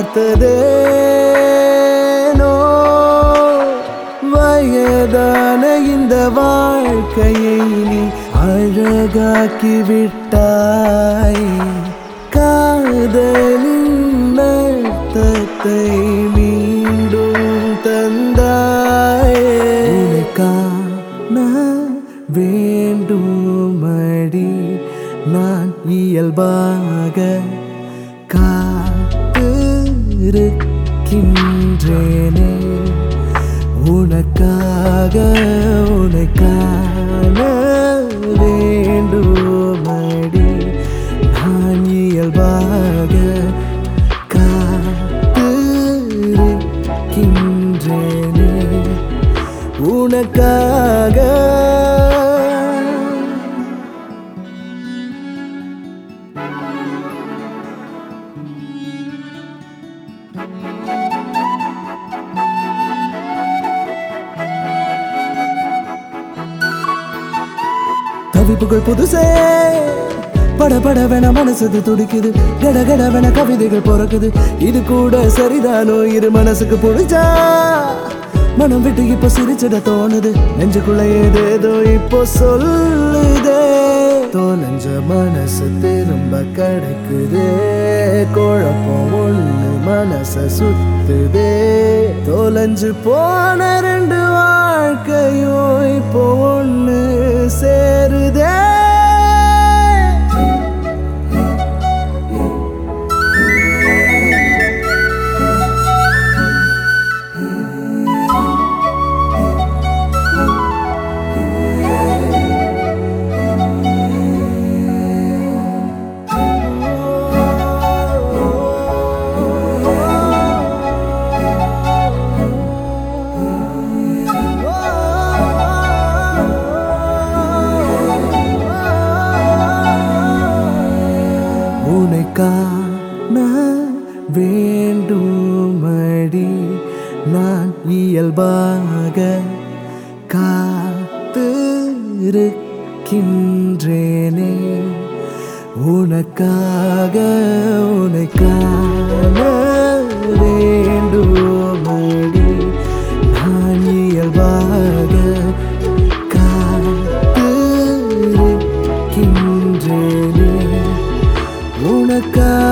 பார்த்ததேனோ வயதான இந்த வாழ்க்கையை நீ அழகாக்கி விட்டாய் காதலின் அர்த்தத்தை மீண்டும் தந்தாய் உனக்கான வேண்டுமடி நான் இயல்பாக காத்திருக்கின்றேனே உனக்காக உனக்கான வேண்டுமடி நான் இயல்பாக காத்திருக்கின்றேனே உனக்காக தவிப்புகள் புதுசே பட பட வேண மனசுது துடிக்குது கட கட வேண கவிதைகள் பிறக்குது இது கூட சரிதானோ இரு மனசுக்கு புடிச்சா மனம் விட்டு இப்போ சிரிச்சிட தோணுது நெஞ்சுக்குள்ள ஏதேதோ இப்போ சொல்லுதே தோலஞ்ச மனசு திரும்ப கிடைக்குதே குழப்பம் ஒண்ணு மனச சுத்துதே தோலஞ்சு போன ரெண்டு வாழ்க்கையும் இப்போ ஒண்ணு சேருதே உனக்கான வேண்டுமடி நான் இயல்பாக காத்திருக்கின்றேனே உனக்காக உனக்கான வேண்டுமடி நான் இயல்பாக காத்திருக்கின்றேனே உனக்காக